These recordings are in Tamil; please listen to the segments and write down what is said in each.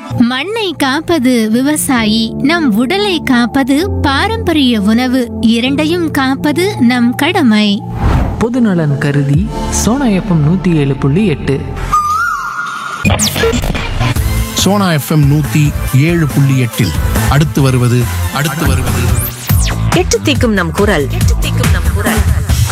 மண்ணை காப்பது விவசாயி நம் உடலை காப்பது பாரம்பரிய உணவு இரண்டையும் காப்பது நம் கடமை பொதுநலன் கருதி சோனா எஃப்எம் நூற்றி ஏழு புள்ளி எட்டு சோனா எஃப்எம் நூத்தி ஏழு புள்ளி எட்டில் அடுத்து வருவது அடுத்து வருவது எட்டு தீக்கும் நம் குரல் எட்டு தீக்கும் நம் குரல்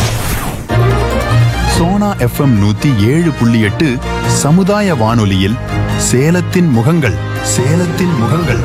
சோனா எஃப்எம் நூத்தி ஏழு புள்ளி எட்டு சமுதாய வானொலியில் சேலத்தின் முகங்கள் சேலத்தின் முகங்கள்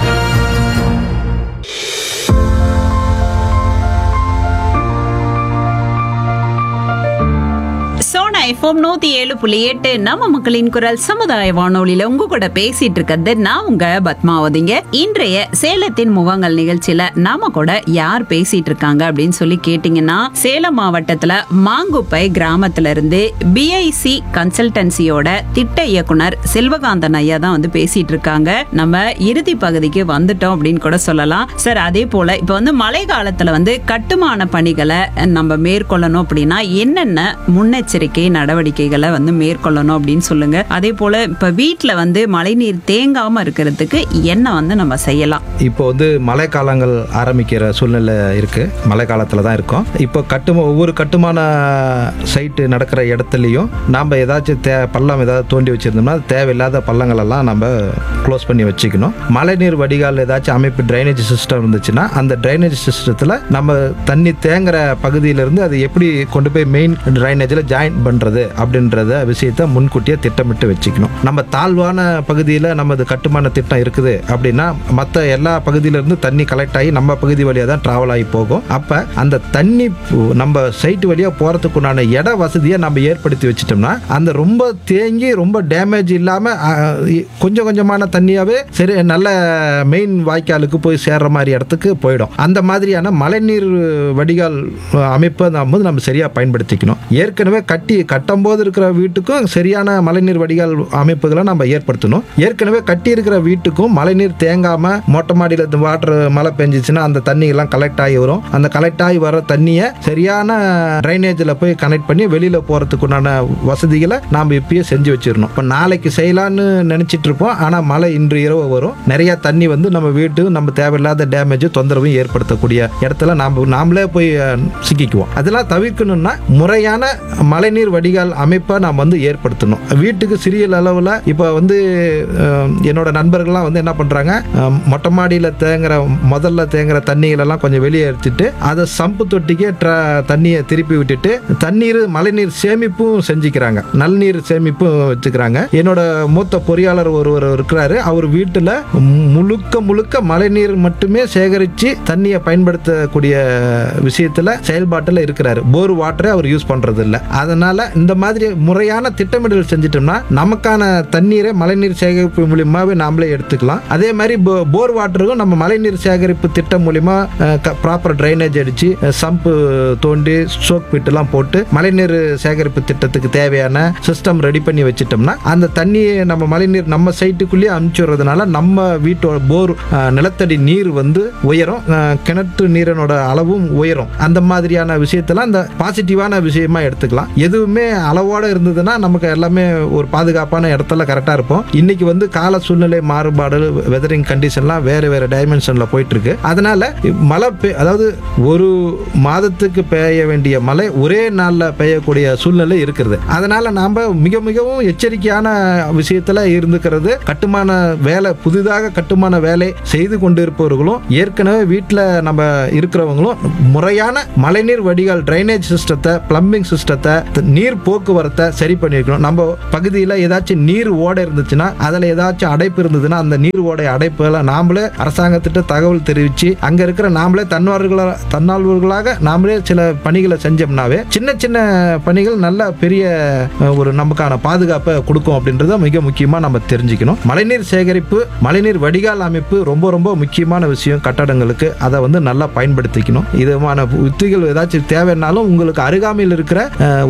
சோனா எஃப்எம் நூத்தி ஏழு புள்ளி எட்டு நம்ம மக்களின் குரல் சமுதாய வானொலியில உங்க கூட பேசிட்டு இருக்கிறது நான் உங்க பத்மாவதிங்க இன்றைய சேலத்தின் முகங்கள் நிகழ்ச்சியில நாம கூட யார் பேசிட்டு இருக்காங்க அப்படின்னு சொல்லி கேட்டீங்கன்னா சேலம் மாவட்டத்துல மாங்குப்பை கிராமத்துல இருந்து பிஐசி கன்சல்டன்சியோட திட்ட இயக்குனர் செல்வகாந்தன் ஐயா தான் வந்து பேசிட்டு இருக்காங்க நம்ம இறுதி பகுதிக்கு வந்துட்டோம் அப்படின்னு கூட சொல்லலாம் சார் அதே போல இப்ப வந்து மழை காலத்துல வந்து கட்டுமான பணிகளை நம்ம மேற்கொள்ளணும் அப்படின்னா என்னென்ன முன்னெச்சரிக்கை நடவடிக்கைகளை வந்து மேற்கொள்ளணும் அப்படின்னு சொல்லுங்க அதே போல இப்ப வீட்ல வந்து மழைநீர் தேங்காம இருக்கிறதுக்கு என்ன வந்து நம்ம செய்யலாம் இப்போ வந்து மழை காலங்கள் ஆரம்பிக்கிற சூழ்நிலை இருக்கு மழை காலத்துல தான் இருக்கோம் இப்போ கட்டுமா ஒவ்வொரு கட்டுமான சைட்டு நடக்கிற இடத்துலையும் நாம் ஏதாச்சும் தே பள்ளம் ஏதாவது தோண்டி வச்சிருந்தோம்னா அது தேவையில்லாத பள்ளங்கள் எல்லாம் நம்ம க்ளோஸ் பண்ணி வச்சுக்கணும் மழைநீர் வடிகால் ஏதாச்சும் அமைப்பு ட்ரைனேஜ் சிஸ்டம் இருந்துச்சுன்னா அந்த ட்ரைனேஜ் சிஸ்டத்தில் நம்ம தண்ணி தேங்குற பகுதியிலிருந்து அது எப்படி கொண்டு போய் மெயின் ட்ரைனேஜில் ஜாயின் பண்ணுறது அப்படின்றத விஷயத்த முன்கூட்டியே திட்டமிட்டு வச்சுக்கணும் நம்ம தாழ்வான பகுதியில் நமது கட்டுமான திட்டம் இருக்குது அப்படின்னா மற்ற எல்லா பகுதியிலேருந்து தண்ணி கலெக்ட் ஆகி நம்ம பகுதி வழியாக தான் ட்ராவல் ஆகி போகும் அப்போ அந்த தண்ணி பு- நம்ம சைட்டு வழியாக போகிறதுக்குண்டான இட வசதியை நம்ம ஏற்படுத்தி வச்சிட்டோம்னா அந்த ரொம்ப தேங்கி ரொம்ப டேமேஜ் இல்லாமல் கொஞ்சம் கொஞ்சமான தண்ணியாகவே சரி நல்ல மெயின் வாய்க்காலுக்கு போய் சேர்ற மாதிரி இடத்துக்கு போயிடும் அந்த மாதிரியான மழைநீர் வடிகால் அஹ், அமைப்பை நம்ம வந்து நம்ம சரியாக பயன்படுத்திக்கணும் ஏற்கனவே கட்டி கட்டும்போது இருக்கிற வீட்டுக்கும் சரியான மழைநீர் வடிகால் அமைப்புகளை நம்ம ஏற்படுத்தணும் ஏற்கனவே கட்டி இருக்கிற வீட்டுக்கும் மழைநீர் தேங்காம மொட்டை மாடியில் வாட்டர் மழை பெஞ்சிச்சுன்னா அந்த தண்ணி எல்லாம் கலெக்ட் ஆகி வரும் அந்த கலெக்ட் ஆகி வர தண்ணியை சரியான ட்ரைனேஜில் போய் கனெக்ட் பண்ணி வெளியில் போகிறதுக்குண்டான வசதிகளை நாம் இப்பயே செஞ்சு வச்சிடணும் இப்போ நாளைக்கு செய்யலான்னு நினச்சிட்டு இருப்போம் ஆனால் மழை இன்று இரவு வரும் நிறைய தண்ணி வந்து நம்ம வீட்டு நம்ம தேவையில்லாத டேமேஜ் தொந்தரவும் ஏற்படுத்தக்கூடிய இடத்துல நாம் நாமளே போய் அஹ், சிக்கிக்குவோம் அதெல்லாம் தவிர்க்கணும்னா முறையான மழைநீர் வடிகால் அமைப்பை நாம் வந்து ஏற்படுத்தணும் வீட்டுக்கு சிறிய அளவில் இப்போ வந்து அஹ், என்னோட நண்பர்கள்லாம் வந்து என்ன பண்ணுறாங்க மொட்டை மாடியில் தேங்குற முதல்ல தேங்குற தண்ணிகளெல்லாம் கொஞ்சம் வெளியே எடுத்துட்டு அதை சம்பு தொட்டிக்கே ட்ர- தண்ணியை திருப்பி விட்டுட்டு தண்ணீர் மழைநீர் சேமிப்பும் செஞ்சுக்கிறாங்க நல்நீர் சேமிப்பும் வச்சுக்கிறாங்க என்னோட மூத்த பொறியாளர் ஒருவர் இருக்கிறாரு அவர் வீட்டில் முழுக்க முழுக்க மழைநீர் மட்டுமே சேகரித்து தண்ணியை பயன்படுத்தக்கூடிய விஷயத்தில் செயல்பாட்டில் இருக்கிறாரு போர் வாட்டரை அவர் யூஸ் பண்ணுறது இல்லை அதனால இந்த மாதிரி முறையான திட்டமிடல் செஞ்சிட்டோம்னா நமக்கான தண்ணீரை மழைநீர் சேகரிப்பு மூலியமாவே நாமளே எடுத்துக்கலாம் அதே மாதிரி போ- போர் வாட்டருக்கும் நம்ம மழைநீர் சேகரிப்பு திட்டம் மூலியமா ப்ராப்பர் ட்ரைனேஜ் அடிச்சு சம்பு தோண்டி ஸ்ட்ரோக் பிட்டெல்லாம் போட்டு மழைநீர் சேகரிப்பு திட்டத்துக்கு தேவையான சிஸ்டம் ரெடி பண்ணி வச்சிட்டோம்னா அந்த தண்ணியை நம்ம மழைநீர் நம்ம சைட்டுக்குள்ளேயே அனுப்பிச்சு விடுறதுனால நம்ம வீட்டோட போர் அஹ், நிலத்தடி நீர் வந்து உயரும் அஹ், கிணற்று நீரினோட அளவும் உயரும் அந்த மாதிரியான விஷயத்தெல்லாம் அந்த பாசிட்டிவான விஷயமா எடுத்துக்கலாம் எதுவுமே அளவோட இருந்ததுன்னா நமக்கு எல்லாமே ஒரு பாதுகாப்பான இடத்துல கரெக்டாக இருப்போம் இன்னைக்கு வந்து கால சூழ்நிலை மாறுபாடு வெதரிங் கண்டிஷன்லாம் வேறு வேறு டைமென்ஷனில் போயிட்டு இருக்கு அதனால மழை பெய் அதாவது ஒரு மாதத்துக்கு பெய்ய வேண்டிய மழை ஒரே நாளில் பெய்யக்கூடிய சூழ்நிலை இருக்கிறது அதனால நாம் மிக மிகவும் எச்சரிக்கையான விஷயத்தில் இருந்துக்கிறது கட்டுமான வேலை புதிதாக கட்டுமான வேலை செய்து கொண்டு இருப்பவர்களும் ஏற்கனவே வீட்டில் நம்ம இருக்கிறவங்களும் முறையான மழைநீர் வடிகால் ட்ரைனேஜ் சிஸ்டத்தை பிளம்பிங் சிஸ்டத்தை நீர் போக்குவரத்தை சரி பண்ணியிருக்கணும் நம்ம பகுதியில் ஏதாச்சும் நீர் ஓடை இருந்துச்சுன்னா அதில் ஏதாச்சும் அடைப்பு இருந்ததுன்னா அந்த நீர் ஓடை அடைப்புகளை நாமளே அரசாங்கத்திட்ட தகவல் தெரிவித்து அங்கே இருக்கிற நாமளே தன்னார்வர்களாக தன்னார்வர்களாக நாமளே சில பணிகளை செஞ்சோம்னாவே சின்ன சின்ன பணிகள் நல்ல பெரிய அஹ், ஒரு நமக்கான பாதுகாப்பை கொடுக்கும் அப்படின்றத மிக முக்கியமாக நம்ம தெரிஞ்சுக்கணும் மழைநீர் சேகரிப்பு மழைநீர் வடிகால் அமைப்பு ரொம்ப ரொம்ப முக்கியமான விஷயம் கட்டடங்களுக்கு அதை வந்து நல்லா பயன்படுத்திக்கணும் இதுமான உத்திகள் ஏதாச்சும் தேவைன்னாலும் உங்களுக்கு அருகாமையில் இருக்கிற அஹ், ஒரு கட்டிட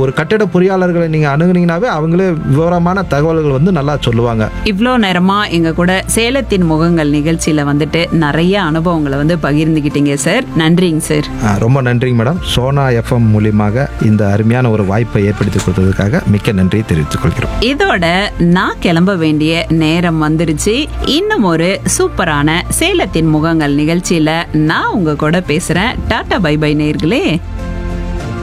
தோட்ட பொறியாளர்களை நீங்கள் அணுகுனீங்கனாவே அவங்களே விவரமான தகவல்கள் வந்து நல்லா சொல்லுவாங்க இவ்வளோ நேரமா எங்க கூட சேலத்தின் முகங்கள் நிகழ்ச்சியில வந்துட்டு நிறைய அனுபவங்களை வந்து பகிர்ந்துக்கிட்டீங்க சார் நன்றிங்க சார் ஆ, ரொம்ப நன்றிங்க மேடம் சோனா எஃப்எம் மூலியமாக இந்த அருமையான ஒரு வாய்ப்பை ஏற்படுத்தி கொடுத்ததுக்காக மிக்க நன்றி தெரிவித்துக் கொள்கிறோம் இதோட நான் கிளம்ப வேண்டிய நேரம் வந்துருச்சு இன்னும் ஒரு சூப்பரான சேலத்தின் முகங்கள் நிகழ்ச்சியில நான் உங்க கூட பேசுறேன் டாடா பை பை நேர்களே